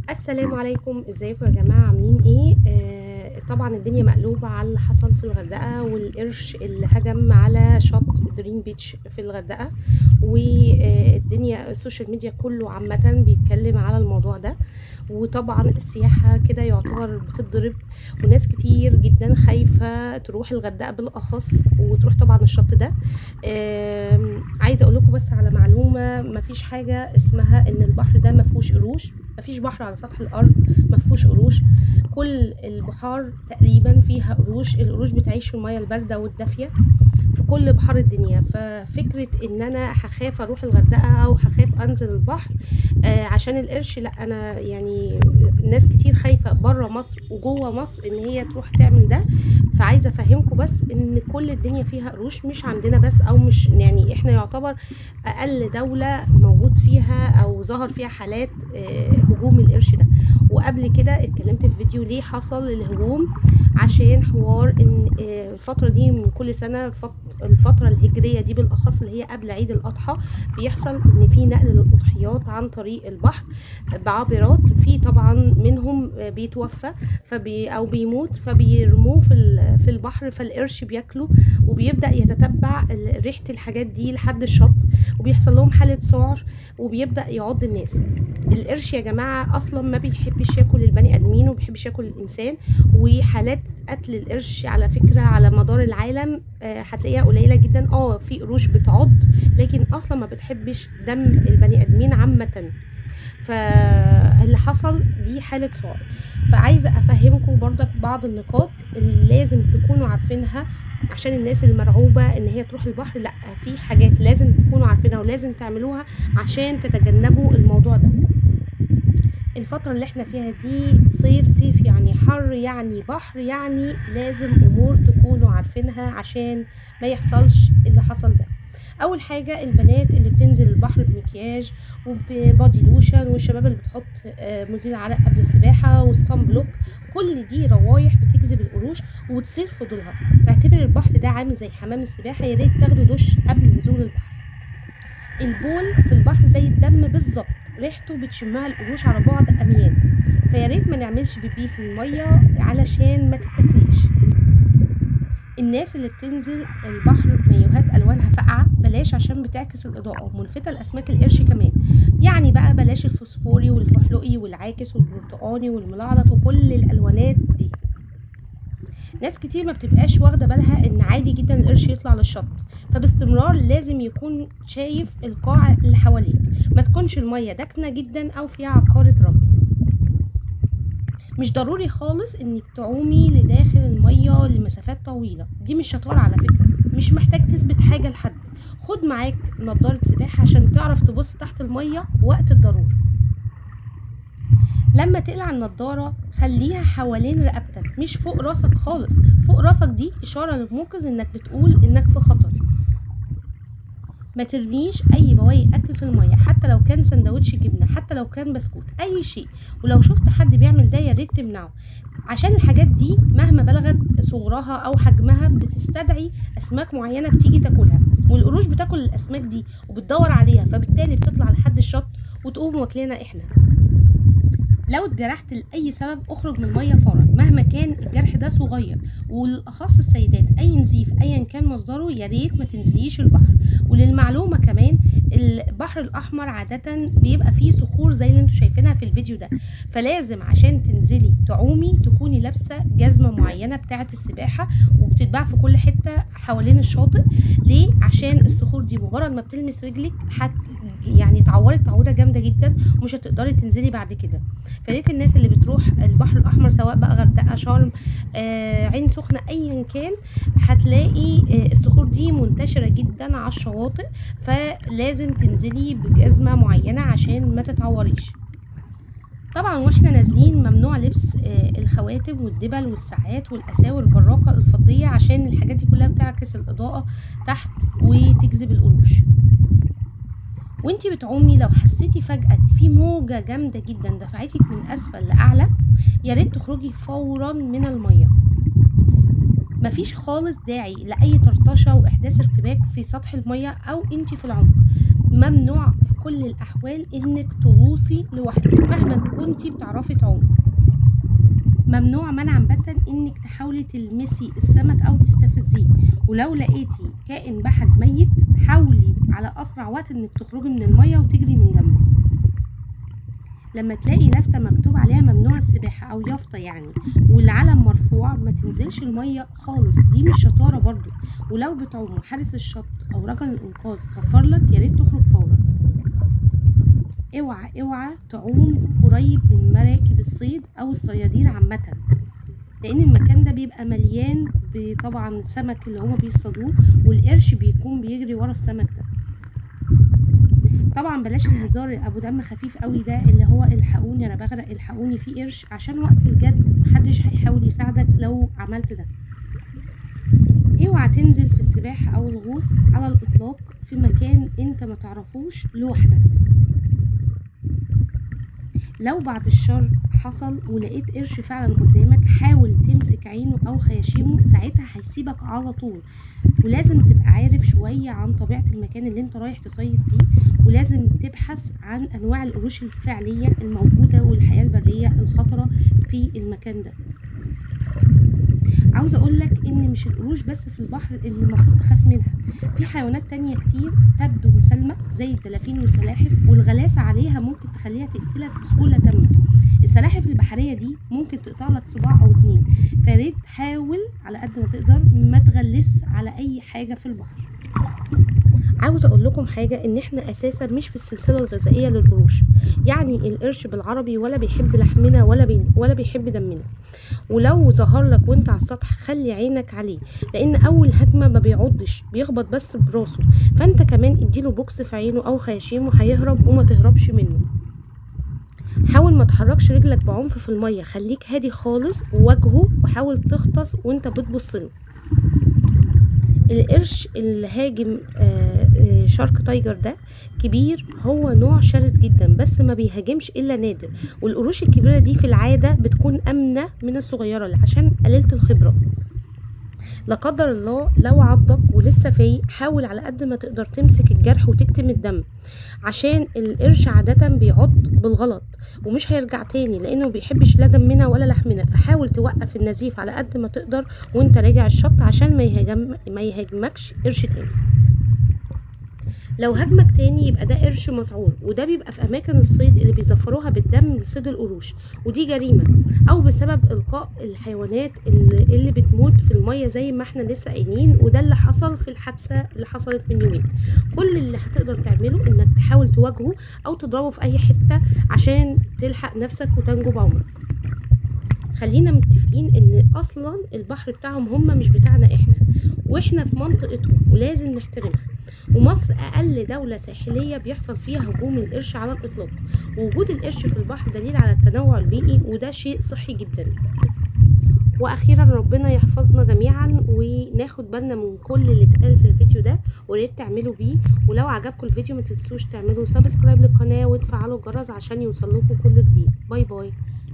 السلام عليكم ازيكم يا جماعه عاملين ايه آه طبعا الدنيا مقلوبه على اللي حصل في الغردقه والقرش اللي هجم على شط دريم بيتش في الغردقه والدنيا السوشيال ميديا كله عامه بيتكلم على الموضوع ده وطبعا السياحه كده يعتبر بتتضرب وناس كتير جدا خايفه تروح الغردقه بالاخص وتروح طبعا الشط ده آم، عايزه اقول لكم بس على معلومه مفيش حاجه اسمها ان البحر ده مفهوش قروش مفيش بحر على سطح الارض مفهوش قروش كل البحار تقريبا فيها قروش القروش بتعيش في الميه البارده والدافيه في كل بحار الدنيا ففكره ان انا هخاف اروح الغردقه او هخاف انزل البحر آه عشان القرش لا انا يعني ناس كتير خايفه بره مصر وجوه مصر ان هي تروح تعمل ده فعايزه افهمكم بس ان كل الدنيا فيها قروش مش عندنا بس او مش يعني احنا يعتبر اقل دوله موجود فيها او ظهر فيها حالات آه، هجوم القرش ده وقبل كده اتكلمت في فيديو ليه حصل الهجوم عشان حوار ان آه، الفتره دي من كل سنه فت- الفتره الهجريه دي بالاخص اللي هي قبل عيد الاضحى بيحصل ان في نقل للاضحيات عن طريق البحر بعابرات في طبعا منهم آه، بيتوفى فبي او بيموت فبيرموه في ال- في البحر فالقرش بياكله وبيبدا يتتبع ال- ريحه الحاجات دي لحد الشط وبيحصل لهم حاله سعر وبيبدا يعض الناس القرش يا جماعه اصلا ما بيحبش ياكل البني ادمين وما بيحبش ياكل الانسان وحالات قتل القرش على فكره على مدار العالم آه، هتلاقيها قليله جدا اه في قروش بتعض لكن اصلا ما بتحبش دم البني ادمين عامه فاللي حصل دي حالة سعر فعايزة أفهمكم برضك بعض النقاط اللي لازم تكونوا عارفينها عشان الناس المرعوبة ان هي تروح البحر لا في حاجات لازم تكونوا عارفينها ولازم تعملوها عشان تتجنبوا الموضوع ده الفترة اللي احنا فيها دي صيف صيف يعني حر يعني بحر يعني لازم امور تكونوا عارفينها عشان ما يحصلش اللي حصل ده اول حاجة البنات اللي بتنزل البحر بمكياج وببادي لوشن والشباب اللي بتحط آه، مزيل عرق قبل السباحة والصن بلوك كل دي روايح بتجذب القروش وتصير فضولها اعتبر البحر ده عامل زي حمام السباحة يا ريت تاخدوا دش قبل نزول البحر البول في البحر زي الدم بالظبط ريحته بتشمها القروش على بعد اميال فيا ريت ما نعملش بيبي في الميه علشان ما تتاكليش الناس اللي بتنزل البحر مايوهات الوانها فاقعه بلاش عشان بتعكس الاضاءه وملفته لاسماك القرش كمان يعني بقى بلاش الفوسفوري والفحلقي والعاكس والبرتقاني والملعلط وكل الالوانات دي ناس كتير ما بتبقاش واخده بالها ان عادي جدا القرش يطلع للشط فباستمرار لازم يكون شايف القاع اللي حواليك ما تكونش الميه داكنه جدا او فيها عقاره رمل مش ضروري خالص انك تعومي لداخل الميه لمسافات طويله دي مش شطاره على فكره مش محتاج تثبت حاجه لحد خد معاك نضاره سباحه عشان تعرف تبص تحت الميه وقت الضروره لما تقلع النضاره خليها حوالين رقبتك مش فوق راسك خالص فوق راسك دي اشاره للمنقذ انك بتقول انك في خطر ما ترميش اي بواقي اكل في الميه حتى لو كان سندوتش جبنه حتى لو كان بسكوت اي شيء ولو شفت حد بيعمل ده يا ريت تمنعه عشان الحاجات دي مهما بلغت صغرها او حجمها بتستدعي اسماك معينه بتيجي تاكلها والقروش بتاكل الاسماك دي وبتدور عليها فبالتالي بتطلع لحد الشط وتقوم واكلنا احنا لو اتجرحت لاي سبب اخرج من الميه فورا مهما كان الجرح ده صغير والاخص السيدات اي نزيف ايا كان مصدره يا ريت ما تنزليش البحر وللمعلومه كمان البحر الاحمر عاده بيبقى فيه صخور زي اللي انتوا شايفينها في الفيديو ده فلازم عشان تنزلي تعومي تكوني لابسه جزمه معينه بتاعه السباحه وبتتباع في كل حته حوالين الشاطئ ليه عشان الصخور دي مجرد ما بتلمس رجلك حت يعني تعورك تعوره جامده جدا ومش هتقدري تنزلي بعد كده فريت الناس اللي بتروح البحر الاحمر سواء بقى غردقه شرم آه عين سخنه ايا كان هتلاقي آه الصخور دي منتشره جدا على الشواطئ فلازم تنزلي بجزمه معينه عشان ما تتعوريش طبعا واحنا نازلين ممنوع لبس آه، الخواتم والدبل والساعات والاساور البراقه الفضيه عشان الحاجات دي كلها بتعكس الاضاءه تحت وتجذب القروش وانتي بتعومي لو حسيتي فجأة إن في موجة جامدة جدا دفعتك من أسفل لأعلى يا ريت تخرجي فورا من المية مفيش خالص داعي لأي طرطشة وإحداث ارتباك في سطح المية أو انتي في العمق ممنوع في كل الأحوال إنِّك تغوصي لوحدِك مهما كنتِ بتعرفي تعومي. ممنوع منعًا باتًا إنِّك تحاولي تلمسي السمك أو تستفزيه، ولو لقيتِ كائن بحري ميت حاولي على أسرع وقت إنِّك تخرجي من المَيّة وتجري من جنبه. لمّا تلاقي لافتة مكتوب عليها ممنوع السباحة أو يافطة يعني والعلم مرفوع ما تنزلش المَيّة خالص، دي مش شطارة برضه، ولو بتعوم وحارس الشط أو رجل الإنقاذ صفّر لك يا ريت تخرج فورًا. اوعى، اوعى تعوم قريب من مراكب الصيد أو الصيادين عامةً، لإن المكان ده بيبقى مليان ب طبعًا السمك اللي هُم بيصطادوه والقرش بيكون بيجري ورا السمك ده. طبعًا بلاش الهزار أبو دم خفيف أوي ده اللي هو الحقوني أنا باغرق، الحقوني في قرش، عشان وقت الجد ما حدش هيحاول يساعدك لو عملت ده. اوعى تنزل في السباحة أو الغوص على الإطلاق في مكان أنت ما تعرفوش لوحدك. لو بعد الشر حصل ولقيت قرش فعلًا قدامك حاول تمسك عينه أو خياشيمه ساعتها هيسيبك على طول، ولازم تبقى عارف شوية عن طبيعة المكان اللي أنت رايح تصيف فيه، ولازم تبحث عن أنواع القروش الفعلية الموجودة والحياة البرية الخطرة في المكان ده. عاوزة أقول لك إن مش القروش بس في البحر اللي المفروض تخاف منها، في حيوانات تانية كتير تبدو مسالمة زي الدلافين والسلاحف والغلاسة عليها ممكن تخليها تقتلك بسهولة تامة. السلاحف البحرية دي ممكن تقطع لك صباع أو 2 فيا ريت حاول على قد ما تقدر ما تغلسش على أي حاجة في البحر. عاوزة أقول لكم حاجة إن إحنا أساسًا مش في السلسلة الغذائية للقروش، يعني القرش بالعربي ولا بيحب لحمنا ولا بي ولا بيحب دمنا، ولو ظهر لك وأنت على السطح خلّي عينك عليه، لإن أول هجمة ما بيعضش بيخبط بس براسه، فأنت كمان ادّي له بوكس في عينه أو خياشيمه هيهرب وما تهربش منه. حاول ما تحركش رجلك بعنف في المَيّة، خليك هادي خالص وواجهه وحاول تغطس وأنت بتبُص له. القرش الهاجم آآ shark tiger ده كبير هو نوع شرس جدًا بس ما بيهاجمش إلا نادر، والقروش الكبيرة دي في العادة بتكون آمنة من الصغيرة عشان قليلة الخبرة. لا قدر الله لو عضك ولسه فايق حاول على قد ما تقدر تمسك الجرح وتكتم الدم، عشان القرش عادةً بيعض بالغلط ومش هيرجع تاني لإنه ما بيحبش لا دمنا ولا لحمنا، فحاول توقّف النزيف على قد ما تقدر وأنت راجع الشط عشان ما يهاجم ما يهاجمكش قرش تاني. لو هاجمك تاني يبقى ده قرش مسعور وده بيبقى في أماكن الصيد اللي بيزفروها بالدم لصيد القروش، ودي جريمة أو بسبب إلقاء الحيوانات ال اللي بتموت في المَيّة زي ما إحنا لسه قايلين وده اللي حصل في الحادثة اللي حصلت من يومين. كل اللي هتقدر تعمله إنك تحاول تواجهه أو تضربه في أي حتة عشان تلحق نفسك وتنجو بعمرك. خلينا متفقين إن أصلًا البحر بتاعهم هُم مش بتاعنا إحنا، وإحنا في منطقتهم ولازم نحترمها. ومصر أقل دولة ساحلية بيحصل فيها هجوم القرش على الإطلاق، ووجود القرش في البحر دليل على التنوع البيئي وده شيء صحي جدًا. وأخيرًا ربنا يحفظنا جميعًا وناخد بالنا من كل اللي اتقال في الفيديو ده، ويا ريت تعملوا بيه، ولو عجبكم الفيديو ما تنسوش تعملوا subscribe للقناة وتفعلوا الجرس عشان يوصل لكم كل جديد. باي باي.